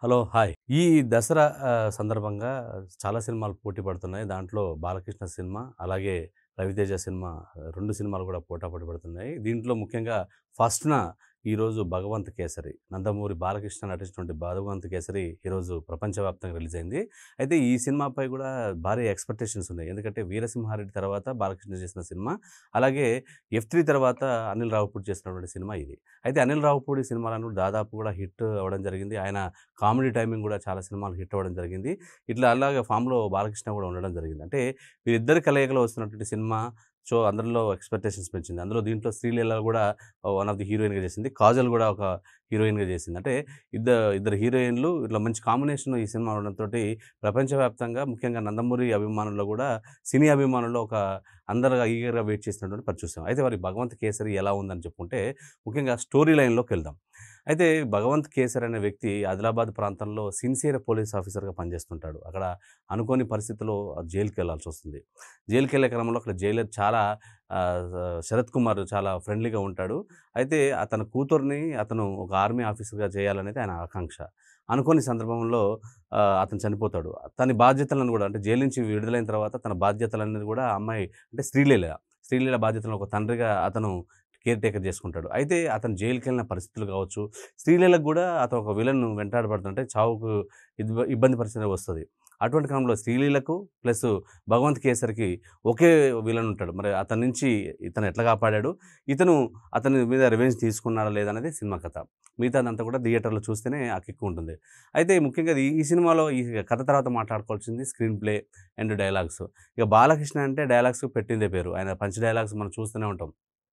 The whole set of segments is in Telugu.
హలో హాయ్ ఈ దసరా ఆ, సందర్భంగా చాలా సినిమాలు పోటీ పడుతున్నాయి దాంట్లో బాలకృష్ణ సినిమా అలాగే రవితేజ సినిమా రెండు సినిమాలు కూడా పోటా పోటీ పడుతున్నాయి దీంట్లో ముఖ్యంగా ఫస్ట్న ఈరోజు భగవంత్ కేసరి నందమూరి బాలకృష్ణ నటించినటువంటి భగవంత్ కేసరి ఈరోజు ప్రపంచవ్యాప్తంగా రిలీజ్ అయింది అయితే ఈ సినిమాపై కూడా భారీ ఎక్స్పెక్టేషన్స్ ఉన్నాయి ఎందుకంటే వీరసింహారెడ్డి తర్వాత బాలకృష్ణ చేసిన సినిమా అలాగే ఎఫ్ త్రీ తర్వాత అనిల్ రావుపూడి చేసినటువంటి సినిమా ఇది అయితే అనిల్ రావుపూడి సినిమాలను దాదాపు కూడా హిట్ అవ్వడం జరిగింది ఆయన కామెడీ టైమింగ్ కూడా చాలా సినిమాలు హిట్ అవ్వడం జరిగింది ఇట్లా అలాగే ఫామ్లో బాలకృష్ణ కూడా ఉండడం జరిగింది అంటే వీరిద్దరి కలయికలో వస్తున్నటువంటి సినిమా సో అందరిలో ఎక్స్పెక్టేషన్స్ పెంచింది అందులో దీంట్లో శ్రీలీల కూడా వన్ ఆఫ్ ది హీరోయిన్గా చేసింది కాజల్ కూడా ఒక హీరోయిన్గా చేసింది అంటే ఇద్దరు ఇద్దరు హీరోయిన్లు ఇట్లా మంచి కాంబినేషన్ ఈ సినిమా ఉండడంతో ప్రపంచవ్యాప్తంగా ముఖ్యంగా నందమూరి అభిమానుల్లో కూడా సినీ అభిమానుల్లో ఒక అందరుగా ఈగర్గా వెయిట్ చేసినటువంటి పని చూసాం అయితే వారి భగవంత్ కేసరి ఎలా ఉందని చెప్పుకుంటే ముఖ్యంగా స్టోరీ లైన్లోకి వెళ్దాం అయితే భగవంత్ కేసర్ అనే వ్యక్తి ఆదిలాబాద్ ప్రాంతంలో సిన్సియర్ పోలీస్ ఆఫీసర్గా పనిచేస్తుంటాడు అక్కడ అనుకోని పరిస్థితుల్లో జైలుకి వెళ్ళాల్సి వస్తుంది జైలుకి వెళ్ళే క్రమంలో అక్కడ జైలర్ చాలా ఆ, శరత్ కుమార్ చాలా ఫ్రెండ్లీగా ఉంటాడు అయితే అతని కూతుర్ని అతను ఒక ఆర్మీ ఆఫీసర్గా చేయాలనేది ఆయన ఆకాంక్ష అనుకోని సందర్భంలో ఆ, అతను చనిపోతాడు తన బాధ్యతలను కూడా అంటే జైలు నుంచి విడుదలైన తర్వాత తన బాధ్యతలనేది కూడా ఆ అమ్మాయి అంటే శ్రీలీల శ్రీలీల బాధ్యతలను ఒక తండ్రిగా అతను కేర్ టేకర్ చేసుకుంటాడు అయితే అతను జైలుకి వెళ్ళిన పరిస్థితులు కావచ్చు స్త్రీలకు కూడా అతను ఒక విలన్ వెంటాడబడుతుంటే చావుకు ఇబ్బ- ఇబ్బంది పరిస్థితి వస్తుంది అటువంటి క్రమంలో స్త్రీలకు ప్లస్ భగవంత్ కేసరికి ఒకే విలన్ ఉంటాడు మరి అతని నుంచి ఇతను ఎట్లా కాపాడాడు ఇతను అతని మీద రివెంజ్ తీసుకున్నాడా లేదా అనేది సినిమా కథ మిగతాదంతా కూడా థియేటర్లో చూస్తేనే ఆ కిక్ ఉంటుంది అయితే ముఖ్యంగా ఈ ఈ సినిమాలో ఈ కథ తర్వాత మాట్లాడుకోవాల్సింది స్క్రీన్ ప్లే అండ్ డైలాగ్స్ ఇక బాలకృష్ణ అంటే డైలాగ్స్ పెట్టిందే పేరు ఆయన పంచ్ డైలాగ్స్ మనం చూస్తూనే ఉంటాం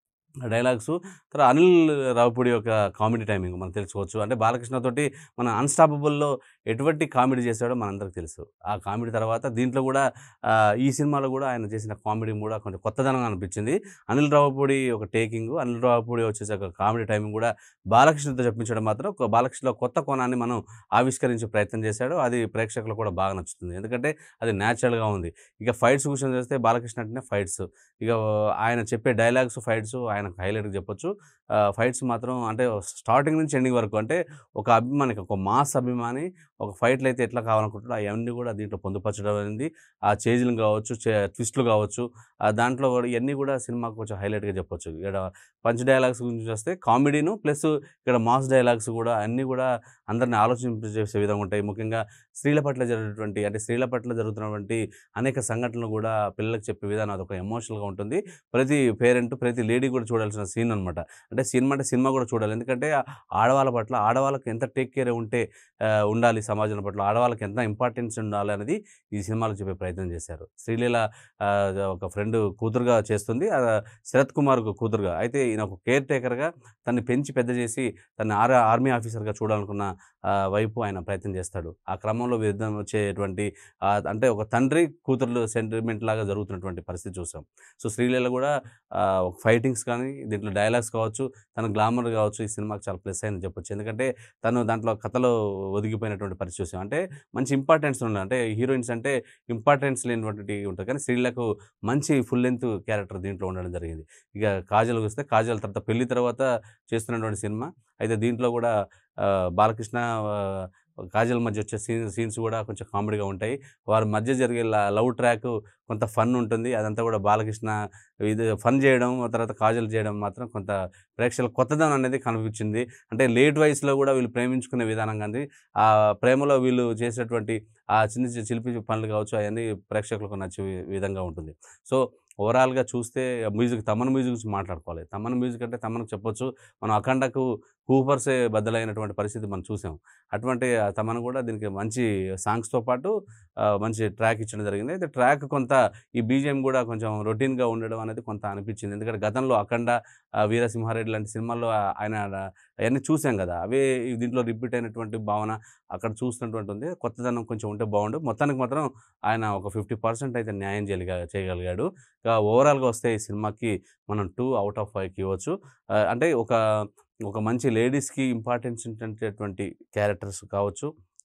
ఆ డైలాగ్స్ తర్వాత అనిల్ రావుపూడి యొక్క కామెడీ టైమింగ్ మనం తెలుసుకోవచ్చు అంటే బాలకృష్ణ తోటి మన అన్స్టాపబుల్లో ఎటువంటి కామెడీ చేశాడో మనందరికి తెలుసు ఆ కామెడీ తర్వాత దీంట్లో కూడా ఆ, ఈ సినిమాలో కూడా ఆయన చేసిన కామెడీ కూడా కొంచెం కొత్తదనంగా అనిపించింది అనిల్ రావుపూడి ఒక టేకింగ్ అనిల్ రావుపూడి వచ్చేసి ఒక కామెడీ టైమింగ్ కూడా బాలకృష్ణతో చెప్పించడం మాత్రం ఒక బాలకృష్ణలో కొత్త కోణాన్ని మనం ఆవిష్కరించే ప్రయత్నం చేశాడు అది ప్రేక్షకులకు కూడా బాగా నచ్చుతుంది ఎందుకంటే అది న్యాచురల్గా ఉంది ఇక ఫైట్స్ విషయం చేస్తే బాలకృష్ణ అంటేనే ఫైట్స్ ఇక ఆయన చెప్పే డైలాగ్స్ ఫైట్స్ ఆయన హైలైట్గా చెప్పొచ్చు ఫైట్స్ మాత్రం అంటే స్టార్టింగ్ నుంచి ఎండింగ్ వరకు అంటే ఒక అభిమానికి ఒక మాస్ అభిమాని ఒక ఫైట్లు అయితే ఎట్లా కావాలనుకుంటాడో అవన్నీ కూడా దీంట్లో పొందుపరచడం అనేది ఆ చేజులు కావచ్చు ట్విస్ట్లు కావచ్చు ఆ దాంట్లో కూడా ఇవన్నీ కూడా సినిమాకు కొంచెం హైలైట్గా చెప్పొచ్చు ఇక్కడ పంచ్ డైలాగ్స్ గురించి వస్తే కామెడీను ప్లస్ ఇక్కడ మాస్ డైలాగ్స్ కూడా అన్నీ కూడా అందరిని ఆలోచింపజేసే విధంగా ఉంటాయి ముఖ్యంగా స్త్రీల పట్ల జరిగినటువంటి అంటే స్త్రీల పట్ల జరుగుతున్నటువంటి అనేక సంఘటనలు కూడా పిల్లలకు చెప్పే విధానం అదొక ఎమోషనల్గా ఉంటుంది ప్రతి పేరెంట్ ప్రతి లేడీ కూడా చూడాల్సిన సీన్ అనమాట అంటే సినిమా అంటే సినిమా కూడా చూడాలి ఎందుకంటే ఆ ఆడవాళ్ళ పట్ల ఆడవాళ్ళకి ఎంత టేక్ కేర్ ఉంటే ఆ, ఉండాలి సమాజం పట్ల ఆడవాళ్ళకి ఎంత ఇంపార్టెన్స్ ఉండాలి అనేది ఈ సినిమాలో చెప్పే ప్రయత్నం చేశారు శ్రీలీల ఆ, ఒక ఫ్రెండ్ కూతురుగా చేస్తుంది ఆ, శరత్ కుమార్ కూతురుగా అయితే ఈయన ఒక కేర్ టేకర్గా తన్ని పెంచి పెద్ద చేసి తన ఆర్ ఆర్మీ ఆఫీసర్గా చూడాలనుకున్న ఆ, వైపు ఆయన ప్రయత్నం చేస్తాడు ఆ క్రమంలో విరుద్ధం వచ్చేటువంటి ఆ, అంటే ఒక తండ్రి కూతుర్లు సెంటిమెంట్ లాగా జరుగుతున్నటువంటి పరిస్థితి చూసాం సో శ్రీలీల కూడా ఫైటింగ్స్ కానీ దీంట్లో డైలాగ్స్ కావచ్చు తన గ్లామర్ కావచ్చు ఈ సినిమాకి చాలా ప్లస్ అయింది చెప్పొచ్చు ఎందుకంటే తను దాంట్లో కథలో ఒదిగిపోయినటువంటి పరిస్థితి చూసాం అంటే మంచి ఇంపార్టెన్స్ ఉన్నాయి అంటే హీరోయిన్స్ అంటే ఇంపార్టెన్స్ లేనటువంటి ఉంటుంది కానీ స్త్రీలకు మంచి ఫుల్ లెంత్ క్యారెక్టర్ దీంట్లో ఉండడం జరిగింది ఇక కాజల్ వస్తే కాజల్ తర్వాత పెళ్లి తర్వాత చేస్తున్నటువంటి సినిమా అయితే దీంట్లో కూడా ఆ, బాలకృష్ణ ఆ, కాజల్ మధ్య వచ్చే సీన్ సీన్స్ కూడా కొంచెం కామెడీగా ఉంటాయి వారి మధ్య జరిగే ల- లవ్ ట్రాక్ కొంత ఫన్ ఉంటుంది అదంతా కూడా బాలకృష్ణ ఇది ఫన్ చేయడం ఆ తర్వాత కాజల్ చేయడం మాత్రం కొంత ప్రేక్షకులకు కొత్తదనం అనేది కనిపించింది అంటే లేట్ వయసులో కూడా వీళ్ళు ప్రేమించుకునే విధానం కానీ ఆ ప్రేమలో వీళ్ళు చేసేటువంటి ఆ చిన్న చిన్న చిలిపి పనులు కావచ్చు అవన్నీ ప్రేక్షకులకు నచ్చే వి- విధంగా ఉంటుంది సో ఓవరాల్గా చూస్తే మ్యూజిక్ తమన్ మ్యూజిక్ గురించి మాట్లాడుకోవాలి తమన్ మ్యూజిక్ అంటే తమన్కి చెప్పొచ్చు మనం అఖండకు హూపర్సే బద్దలైనటువంటి పరిస్థితి మనం చూసాం అటువంటి ఆ తమన్ కూడా దీనికి మంచి సాంగ్స్తో పాటు ఆ, మంచి ట్రాక్ ఇచ్చడం జరిగింది అయితే ట్రాక్ కొంత ఈ బీజిఎం కూడా కొంచెం రొటీన్గా ఉండడం అనేది కొంత అనిపించింది ఎందుకంటే గతంలో అఖండ ఆ, వీరసింహారెడ్డి లాంటి సినిమాల్లో ఆ- ఆయన అవన్నీ చూసాం కదా అవే ఈ దీంట్లో రిపీట్ అయినటువంటి భావన అక్కడ చూసినటువంటి ఉంది కొత్తదనం కొంచెం ఉంటే బాగుండు మొత్తానికి మాత్రం ఆయన ఒక ఫిఫ్టీ పర్సెంట్ అయితే న్యాయం చేయగలిగా చేయగలిగాడు ఇక ఓవరాల్గా వస్తే ఈ సినిమాకి మనం టూ అవుట్ ఆఫ్ ఫైవ్కి ఇవ్వచ్చు ఆ, అంటే ఒక ఒక మంచి లేడీస్కి ఇంపార్టెన్స్ ఉండేటువంటి క్యారెక్టర్స్ కావచ్చు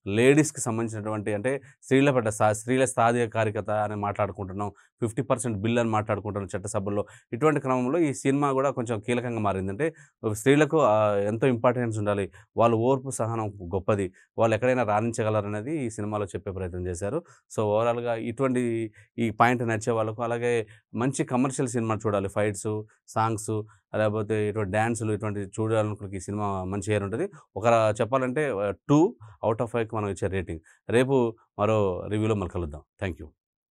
లేడీస్‌కి సంబంధించినటువంటి అంటే స్త్రీల పట్ల సా స్త్రీల సాధికారికత అని మాట్లాడుకుంటున్నాం. 50% బిల్ అని మాట్లాడుకుంటున్నాం చట్టసభల్లో. ఇటువంటి క్రమంలో ఈ సినిమా గూడా కొంచెం కీలకంగా మారింది. అంటే స్త్రీలకు ఆహ్, ఎంతో ఇంపార్టెన్స్ ఉండాలి. వాళ్ళ ఓర్పు, సహనం గొప్పది. వాళ్ళు ఎక్కడైనా రాణించగలరనేది ఈ సినిమాలో చెప్పే ప్రయత్నం చేశారు. సో, ఓవరాల్‌గా ఇటువంటి ఈ పాయింట్ నచ్చే వాళ్ళకు అలాగే మంచి కమర్షియల్ సినిమా చూడాలి. ఫైట్సు, సాంగ్సు లేకపోతే ఇటువంటి డాన్సులు ఇటువంటివి చూడాలనుకున్నకి ఈ సినిమా మంచి షేర్ ఉంటది. ఒక చెప్పాలంటే ఆహ్, 2 ఔట్ ఆఫ్ 5కి మనం ఇచ్చే రేటింగ్. రేపు మరో రివ్యూలో మళ్ళీ కలుద్దాం. Thank you.